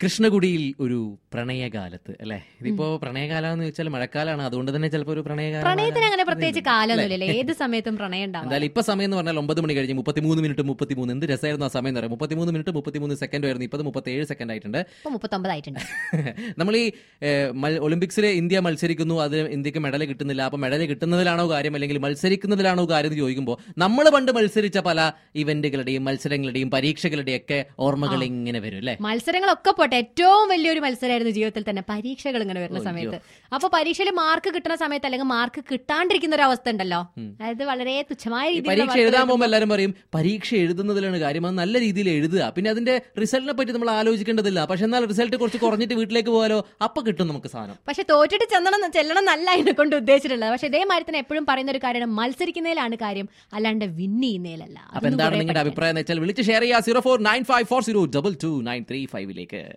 കൃഷ്ണകുടിയിൽ ഒരു പ്രണയകാലത്ത് അല്ലെ ഇതിപ്പോ പ്രണയകാലം എന്ന് വെച്ചാൽ മഴക്കാലാണ് അതുകൊണ്ട് തന്നെ ചിലപ്പോ ഒരു പ്രണയകാലം പ്രണയത്തിന് അങ്ങനെ പ്രത്യേകിച്ച് കാലമൊന്നുമില്ലല്ലോ ഏത് സമയത്തും പ്രണയം ഉണ്ടാവും എന്തായാലും ഇപ്പൊ സമയം എന്ന് പറഞ്ഞാൽ ഒമ്പത് മണി കഴിഞ്ഞ് മുപ്പത്തിമൂന്ന് മിനിറ്റ് മുപ്പത്തിമൂന്ന് എന്ത് രസമായിരുന്നു ആ സമയം എന്ന് പറയാം മുപ്പത്തിമൂന്ന് മിനിറ്റ് മുപ്പത്തിമൂന്ന് സെക്കൻഡ് ആയിരുന്നു ഇപ്പൊ മുപ്പത്തേഴ് സെക്കൻഡ് ആയിട്ടുണ്ട് ഇപ്പൊ മുപ്പത്തൊമ്പതായിട്ടുണ്ട് നമ്മൾ ഈ ഏഹ്, മൽ- ഒളിമ്പിക്സിൽ ഇന്ത്യ മത്സരിക്കുന്നു അത് ഇന്ത്യക്ക് മെഡൽ കിട്ടുന്നില്ല അപ്പൊ മെഡൽ കിട്ടുന്നതിലാണോ കാര്യം അല്ലെങ്കിൽ മത്സരിക്കുന്നതിലാണോ കാര്യം എന്ന് ചോദിക്കുമ്പോൾ നമ്മൾ പണ്ട് മത്സരിച്ച പല ഇവന്റുകളുടെയും മത്സരങ്ങളുടെയും പരീക്ഷകളുടെയും ഒക്കെ ഓർമ്മകൾ ഇങ്ങനെ വരും അല്ലെ മത്സരങ്ങളൊക്കെ പോട്ടെ ഏറ്റവും വലിയൊരു മത്സരമായിരുന്നു ജീവിതത്തിൽ തന്നെ പരീക്ഷകൾ ഇങ്ങനെ വരുന്ന സമയത്ത് അപ്പൊ പരീക്ഷയിൽ മാർക്ക് കിട്ടുന്ന സമയത്ത് അല്ലെങ്കിൽ മാർക്ക് കിട്ടാണ്ടിരിക്കുന്ന ഒരു അവസ്ഥ ഉണ്ടല്ലോ അതായത് വളരെ തുച്ഛമായ രീതിയിൽ പരീക്ഷ എഴുതാൻ പോകുമ്പോൾ എല്ലാവരും പറയും പരീക്ഷ എഴുതുന്നതിലാണ് കാര്യം അത് നല്ല രീതിയിൽ എഴുതുക പിന്നെ അതിന്റെ റിസൾട്ടിനെ പറ്റി നമ്മൾ ആലോചിക്കേണ്ടതില്ല പക്ഷെ എന്നാൽ റിസൾട്ട് കുറച്ച് കുറഞ്ഞിട്ട് വീട്ടിലേക്ക് പോകാലോ അപ്പൊ കിട്ടും നമുക്ക് സാധനം പക്ഷെ തോറ്റിട്ട് ചെന്നണം ചെല്ലണം എന്നല്ല അതിനെ കൊണ്ട് ഉദ്ദേശിച്ചിട്ടുള്ളത് പക്ഷെ ഇതേമാതിരി തന്നെ എപ്പോഴും പറയുന്ന ഒരു കാര്യമാണ് മത്സരിക്കുന്നതിലാണ് കാര്യം അല്ലാണ്ട് വിൻ ചെയ്യുന്നതിലല്ല അപ്പൊ എന്താണ് നിങ്ങളുടെ അഭിപ്രായം എന്ന് വെച്ചാൽ വിളിച്ച് ഷെയർ ചെയ്യുക zero four nine five four zero double two nine three ഫൈവിലേക്ക്